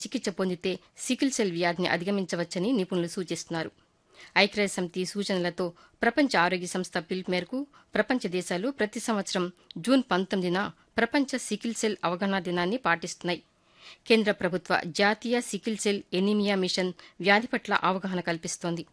చికిత్స పొందితే sickle cell వ్యాధిని అధిగమించవచ్చని నిపుణులు సూచిస్తున్నారు ఐక్యరాజ్య సమితి సూచనలతో ప్రపంచ ఆరోగ్య సంస్థ పిలుపు మేరకు ప్రపంచ దేశాలు ప్రతి సంవత్సరం జూన్ పంతొమ్మిదిన ప్రపంచ సికిల్ సెల్ అవగాహన దినాన్ని పాటిస్తున్నాయి కేంద్ర ప్రభుత్వ జాతీయ సికిల్ సెల్ ఎనీమియా మిషన్ వ్యాధి పట్ల అవగాహన కల్పిస్తోంది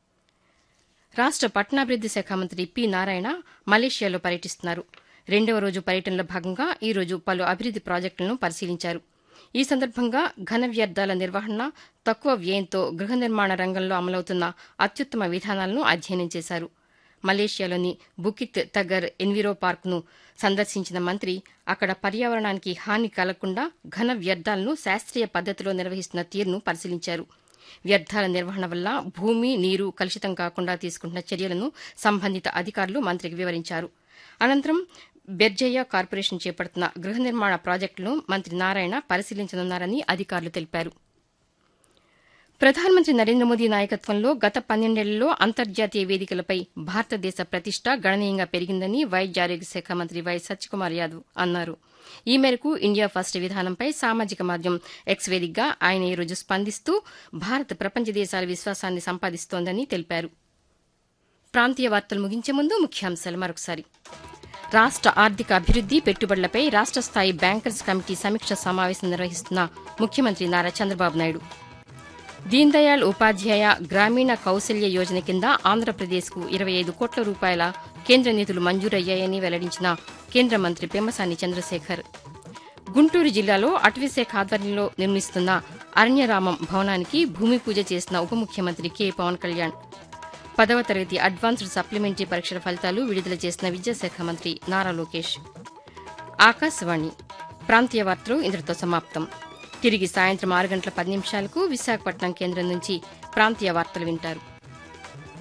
రాష్ట పట్టణాభివృద్ది శాఖ మంత్రి పి నారాయణ మలేషియాలో పర్యటిస్తున్నారు రెండవ రోజు పర్యటనలో భాగంగా ఈ రోజు పలు అభివృద్ది ప్రాజెక్టులను పరిశీలించారు ఈ సందర్భంగా ఘన వ్యర్థాల నిర్వహణ తక్కువ వ్యయంతో గృహ నిర్మాణ రంగంలో అమలవుతున్న అత్యుత్తమ విధానాలను అధ్యయనం చేశారు మలేషియాలోని బుకిత్ తగర్ ఎన్విరో పార్క్ను సందర్శించిన మంత్రి అక్కడ పర్యావరణానికి హాని కలగకుండా ఘన వ్యర్థాలను శాస్త్రీయ పద్దతిలో నిర్వహిస్తున్న తీరును పరిశీలించారు వ్యర్థాల నిర్వహణ వల్ల భూమి నీరు కలుషితం కాకుండా తీసుకుంటున్న చర్యలను సంబంధిత అధికారులు మంత్రికి వివరించారు అనంతరం బెర్జయ్య కార్పొరేషన్ చేపడుతున్న గృహ నిర్మాణ ప్రాజెక్టులను మంత్రి నారాయణ పరిశీలించనున్నారని అధికారులు తెలిపారు ప్రధానమంత్రి నరేంద్ర మోదీ నాయకత్వంలో గత పన్నెండేళ్లలో అంతర్జాతీయ వేదికలపై భారతదేశ ప్రతిష్ట గణనీయంగా పెరిగిందని వైద్య ఆరోగ్య శాఖ మంత్రి వై సత్యకుమార్ యాదవ్ అన్నారు ఈ మేరకు ఇండియా ఫస్ట్ విధానంపై సామాజిక మాధ్యమం ఎక్స్ వేదికగా ఆయన ఈరోజు స్పందిస్తూ భారత్ ప్రపంచ దేశాల విశ్వాసాన్ని సంపాదిస్తోందని తెలిపారు ప్రాంతీయ వార్తలు ముగించే ముందు ముఖ్యాంశాలు మరొకసారి రాష్ట ఆర్థిక అభివృద్ది పెట్టుబడులపై రాష్ట స్థాయి బ్యాంకర్స్ కమిటీ సమీక్ష సమావేశం నిర్వహిస్తున్న ముఖ్యమంత్రి నారా చంద్రబాబు నాయుడు దీన్ దయాళ్ ఉపాధ్యాయ గ్రామీణ కౌశల్య యోజన కింద ఆంధ్రప్రదేశ్కు ఇరవై ఐదు కోట్ల రూపాయల కేంద్ర నిధులు మంజూరయ్యాయని వెల్లడించిన కేంద్ర మంత్రి పెమ్మసాని చంద్రశేఖర్ గుంటూరు జిల్లాలో అటవీశాఖ ఆధ్వర్యంలో నిర్మిస్తున్న అరణ్యరామం భవనానికి భూమి పూజ చేసిన ఉప ముఖ్యమంత్రి కె పవన్ కళ్యాణ్ పదవ తరగతి అడ్వాన్స్డ్ సప్లిమెంటరీ పరీక్షల ఫలితాలు విడుదల చేసిన విద్యాశాఖ మంత్రి నారా లోకేష్ ఆకాశవాణి ప్రాంతీయ వార్తలు ఇంతటితో సమాప్తం తిరిగి సాయంత్రం ఆరు గంటల పది నిమిషాలకు విశాఖపట్నం కేంద్రం నుంచి ప్రాంతీయ వార్తలు వింటారు